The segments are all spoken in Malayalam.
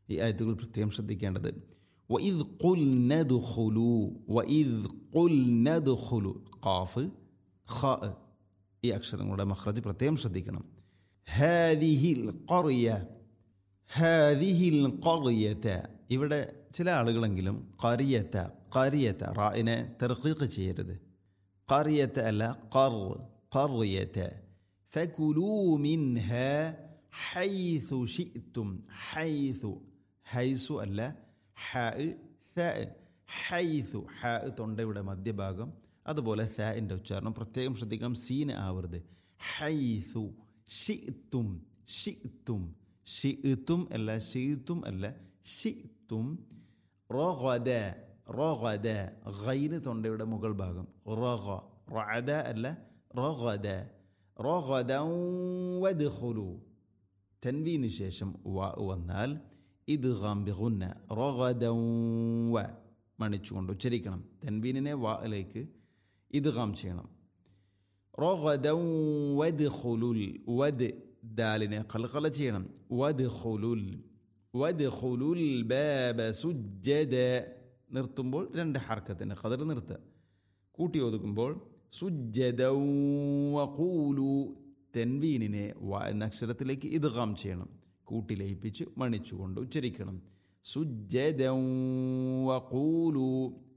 ഈ ആയത്തുകൾ പ്രത്യേകം ശ്രദ്ധിക്കേണ്ടത് വഇദ് ഖുൽ നദ്ഖുലു വഇദ് ഖുൽ നദ്ഖുലു ഖാഫ് ഖ ഈ അക്ഷരങ്ങളുടെ മഖ്റജ് പ്രത്യേകം ശ്രദ്ധിക്കണം ഹാദിഹിൽ ഖറിയ ഹാദിഹിൽ ഖറിയത ഇവിടെ ചില ആളുകളെങ്കിലും ഖറിയത ഖറിയത റായിനെ തർഖീഖ് ചെയ്യരുത് ഖറിയത അല്ല ഖർ ഖറിയത ഫകുലൂ മിൻഹ ഹൈസു ഷിഅ്തും ഹൈസു ഹൈസു അല്ല ഹ ഥ ഹൈസു ഹ തൊണ്ടയുടെ മധ്യഭാഗം അതുപോലെ ഥൻ്റെ ഉച്ചാരണം പ്രത്യേകം ശ്രദ്ധിക്കണം സീന് ആവരുത് ഹൈസു ഷിഅ്തും ഷിഅ്തും ഷിഅ്തും അല്ല ഷിഅ്തും അല്ല ഷിഅ്തും റഗദ റഗദ ഗൈന് തൊണ്ടയുടെ മുകൾ ഭാഗം റഗ റഅദ അല്ല റഗദ റഗദ വദ്ഖുലു തൻവീന് ശേഷം വ വന്നാൽ ഇത് ഗാംബിഗുന്ന റഗദൗ വ മണിച്ചുകൊണ്ട് ഉച്ചരിക്കണം തൻവീനിനെ വായിലേക്ക് ഇത് ഗാം ചെയ്യണം റഗദൗ വദ് ഖുലുൽ വദ് ദാലിനെ ഖൽഖല ചെയ്യണം വദ് ഖുലുൽ വദ് ഖുലുൽ ബാബ സുജ്ജദ നിർത്തുമ്പോൾ രണ്ട് ഹർക്കത്തിൻ്റെ ഖദർ നിർത്തുക കൂട്ടി ഒതുക്കുമ്പോൾ സുജ്ജദൗ വഖൂലു തെൻവീനിനെ വ എന്ന അക്ഷരത്തിലേക്ക് ഇദ്ഗാം ചെയ്യണം കൂട്ടി ലയിപ്പിച്ച് മണിച്ചുകൊണ്ട് ഉച്ചരിക്കണം സുജ്ജദൗ വഖൂലു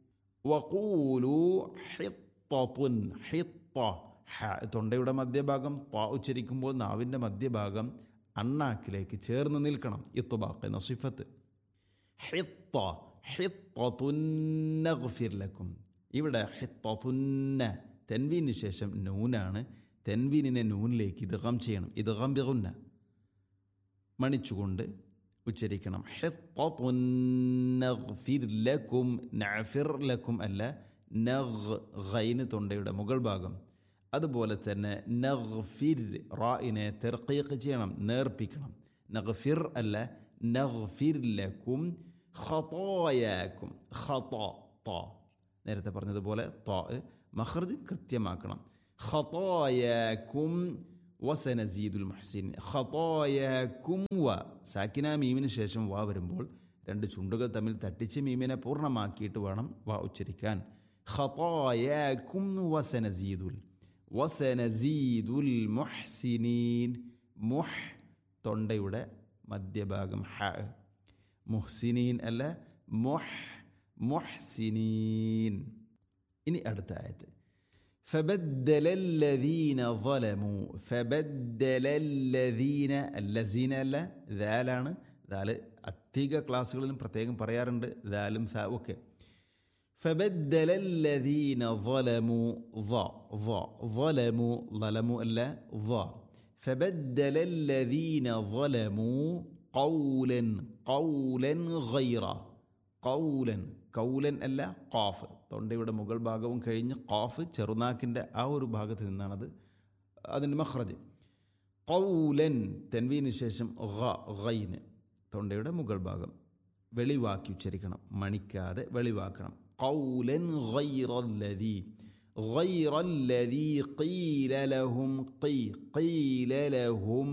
വഖൂലു ഹിത്തത്തുൻ ഹിത്ത ഹ തൊണ്ടയുടെ മധ്യഭാഗം ത ഉച്ചരിക്കുമ്പോൾ നാവിൻ്റെ മധ്യഭാഗം അണ്ണാക്കിലേക്ക് ചേർന്ന് നിൽക്കണം ഇത്തുബാക്ക് എന്ന സിഫത്ത് ഹിത്ത ഹിത്തതുന്നഗ്ഫിർ ലക്കും ഇവിടെ ഹിത്തതുന്ന തെൻവീന് ശേഷം നൂനാണ് തെൻവീനിനെ നൂനിലേക്ക് ഇദ്ഗാം ചെയ്യണം ഇദ്ഗാം ബിഗുന്ന മണിച്ചുകൊണ്ട് ഉച്ചരിക്കണം ഹിത്തതുന്നഗ്ഫിർ ലക്കും നഅഫിർ ലക്കും അല്ല നഗ് ഗൈന് തൊണ്ടയുടെ മുകൾ ഭാഗം അതുപോലെ തന്നെ നഗ്ഫിർ റായിനെ തെർക്കീക്ക് ചെയ്യണം നേർപ്പിക്കണം നഗ്ഫിർ അല്ല നഗ്ഫിർ ലക്കും ഖതായാക്കും ഖത ത നേരത്തെ പറഞ്ഞതുപോലെ ത മഹ്റജ് കൃത്യമാക്കണം ഖതായാക്കും വസനസീദുൽ മുഹ്സിൻ ഖതായാക്കും വ സാക്കിന മീമിന് ശേഷം വ വരുമ്പോൾ രണ്ട് ചുണ്ടുകൾ തമ്മിൽ തട്ടിച്ച് മീമിനെ പൂർണ്ണമാക്കിയിട്ട് വേണം വ ഉച്ചരിക്കാൻ ഖതായാക്കും വസനസീദുൽ വസനസീദുൽ മുഹ്സിനീൻ മുഹ് തൊണ്ടയുടെ മധ്യഭാഗം ഹ മുഹ്സിനീൻ അല്ല മുഹ് മുഹ്സിനീൻ ഇനി അടുത്ത ആയത്ത് فبدل الذين ظلموا فبدل الذين الذين അല്ല ദാലാണ് ദാല് അധിക ക്ലാസ്സുകളിലും പ്രത്യേകം പറയാറുണ്ട് ദാലും സ ഒക്കെ فبدل الذين ظلموا ظا ظا ظلموا ظلموا ألا ظا فبدل الذين ظلموا قولا قولا غيره قولا കൗലൻ അല്ല ഖാഫ് തൊണ്ടയുടെ മുകൾ ഭാഗവും കഴിഞ്ഞ് ഖാഫ് ചെറുനാക്കിൻ്റെ ആ ഒരു ഭാഗത്ത് നിന്നാണത് അതിൻ്റെ മഹ്റജ് കൗലൻ തെൻവീന് ശേഷം ഖ ഖൈന് തൊണ്ടയുടെ മുകൾ ഭാഗം വെളിവാക്കി ഉച്ചരിക്കണം മണിക്കാതെ വെളിവാക്കണം قولا غير الذي غير الذي قيل لهم قي قيل لهم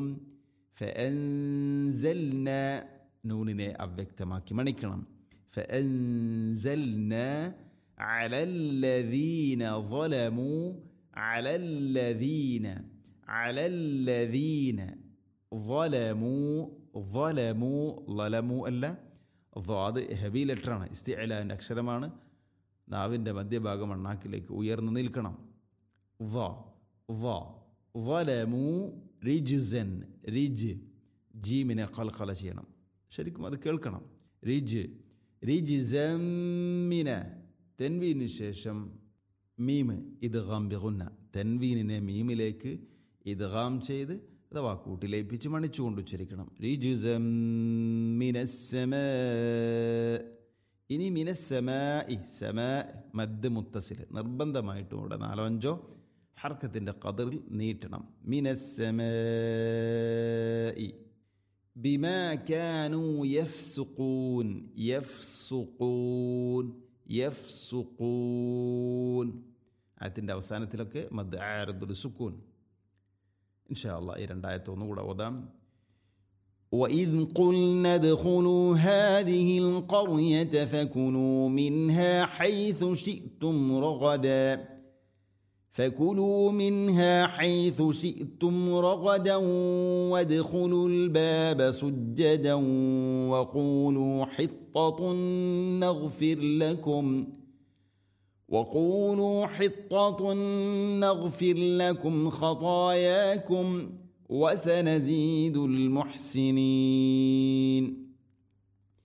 فأنزلنا نونനെ അവ്യക്തമാക്കി മണിക്കണം فأنزلنا على الذين ظلموا على الذين على الذين ظلموا ظلموا ظلموا അല്ല ضاد ഹെവി ലെറ്ററാണ് ഇസ്തിഅലാൻ്റെ അക്ഷരമാണ് നാവിൻ്റെ മധ്യഭാഗം അണ്ണാക്കിലേക്ക് ഉയർന്നു നിൽക്കണം വ വ വലമു റിജുസൻ റിജ് ജീമിനെ കൽക്കല ചെയ്യണം ശരിക്കും അത് കേൾക്കണം റിജ് റിജിസമ്മിന തെൻവീനു ശേഷം മീമ് ഇത് ഗാംബിഗുന്ന തെൻവീനിനെ മീമിലേക്ക് ഇത് ഗാം ചെയ്ത് അഥവാ കൂട്ടിലേപ്പിച്ച് മണിച്ചുകൊണ്ട് ഉച്ചരിക്കണം റിജുസമ്മിനസ്സമ ഇനി മിനസ്സമ ഇ സമ മദ് മുത്തസിൽ നിർബന്ധമായിട്ടും ഇവിടെ നാലോ അഞ്ചോ ഹർക്കത്തിൻ്റെ കതിറിൽ നീട്ടണം മിനസ്സമ ഇ بما كانوا يفسقون يفسقون يفسقون ആയത്തിൻ്റെ അവസാനത്തിലൊക്കെ മദ് ആരദുൽ സുക്കൂൻ ഇൻഷാ അള്ളാഹ് ഈ രണ്ടായത്തെ ഒന്നുകൂടെ ഓതാം وإذ قلنا ادخلوا هذه القرية فكلوا منها حيث شئتم رغدا فكلوا منها حيث شئتم رغدا وادخلوا الباب سجدا وقولوا حطة نغفر لكم وقولوا حطة نغفر لكم خطاياكم وسنزيد المحسنين